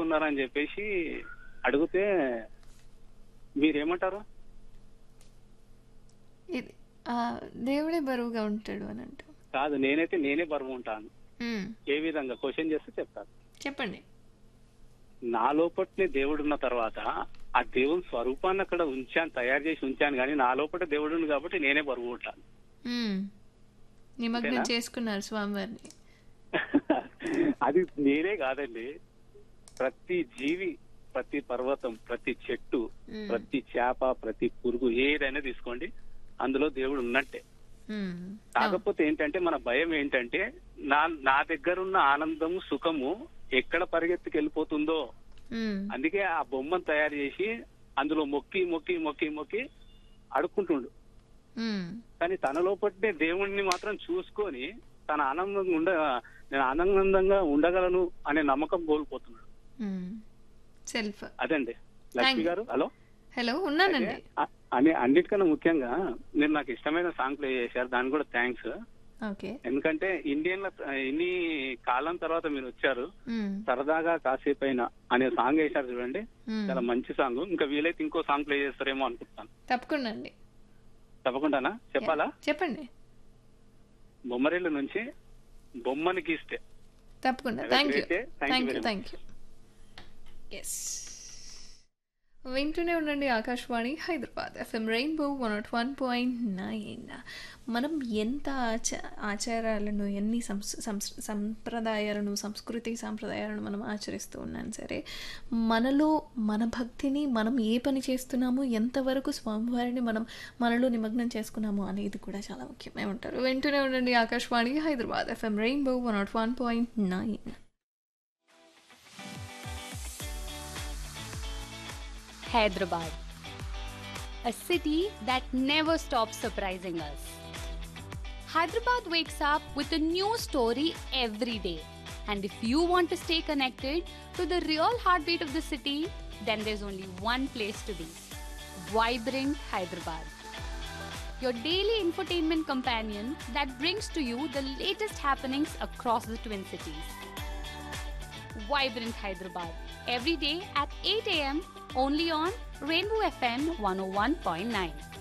ఉన్నారని చెప్పేసి అడిగితే మీరేమంటారు ఇది ఆ, దేవుడే బరువుగా ఉంటాడు అని అంటాం కాదు నేనైతే నేనే బరువు ఉంటాను మ్మ్. ఏ విధంగా క్వశ్చన్ చేస్తే చెప్తాను చెప్పండి నా లోపట్నే దేవుడు ఉన్న తర్వాత ఆ దేవుని స్వరూపాన్ని అక్కడ ఉంచాను తయారు చేసి ఉంచాను కానీ నా లోపల దేవుడు ఉంది కాబట్టి నేనే బరువు ఉంటాను మ్మ్. నిమగ్నం అంతేనా? చేసుకున్నారు స్వామివారిని అది నేనే కాదండి ప్రతి జీవి ప్రతి పర్వతం ప్రతి చెట్టు మ్మ్. ప్రతి చేప ప్రతి పురుగు ఏదైనా తీసుకోండి అందులో దేవుడు ఉన్నట్టే మ్మ్. కాకపోతే ఏంటంటే మన భయం ఏంటంటే నా నా దగ్గర ఉన్న ఆనందము సుఖము ఎక్కడ పరిగెత్తుకు వెళ్ళిపోతుందో మ్మ్. అందుకే ఆ బొమ్మను తయారు చేసి అందులో మొక్కి మొక్కి మొక్కి మొక్కి అడుక్కుంటుండు మ్మ్. కానీ తన లోపట్నే దేవుణ్ణి మాత్రం చూసుకొని తన ఆనందంగా ఉండ నేను ఆనందంగా ఉండగలను అనే నమ్మకం కోల్పోతున్నాడు మ్మ్. సెల్ఫ్ అదండి లక్ష్మి Thank- గారు హలో హలో ఉన్నానండి అ- అని అన్నిటికన్నా ముఖ్యంగా మీరు నాకు ఇష్టమైన సాంగ్ ప్లే చేశారు దానికి కూడా థ్యాంక్స్ ఓకే ఎందుకంటే ఇండియన్ ఇన్ని కాలం తర్వాత మీరు వచ్చారు మ్మ్. సరదాగా కాసేపైనా అనే సాంగ్ వేశారు చూడండి మ్మ్. చాలా మంచి సాంగ్ ఇంకా వీలైతే ఇంకో సాంగ్ ప్లే చేస్తారేమో అనుకుంటాను తప్పకుండా అండి తప్పకుండానా చెప్పాలా చెప్పండి బొమ్మరిల్లు నుంచి బొమ్మని గీస్తే తప్పకుండా Have a thank you great day. Thank you thank you very thank you yes వింటూనే ఉండండి Akashvani Hyderabad FM rainbow one not one point nine మనం ఎంత ఆచ ఆచారాలను ఎన్ని సంస్ సంస్ సంప్రదాయాలను సంస్కృతి సాంప్రదాయాలను మనం ఆచరిస్తూ ఉన్నాం సరే మనలో మన భక్తిని మనం ఏ పని చేస్తున్నాము ఎంతవరకు స్వామివారిని మనం మనలో నిమగ్నం చేసుకున్నాము అనేది కూడా చాలా ముఖ్యం ఏమంటారు వింటూనే ఉండండి Akashvani Hyderabad FM rainbow one not one point nine Hyderabad, a city that never stops surprising us. Hyderabad wakes up with a new story every day. And if you want to stay connected to the real heartbeat of the city, then there's only one place to be Vibrant Hyderabad. Your daily infotainment companion that brings to you the latest happenings across the Twin Cities. Vibrant Hyderabad every day at 8 a.m. only on Rainbow FM 101.9.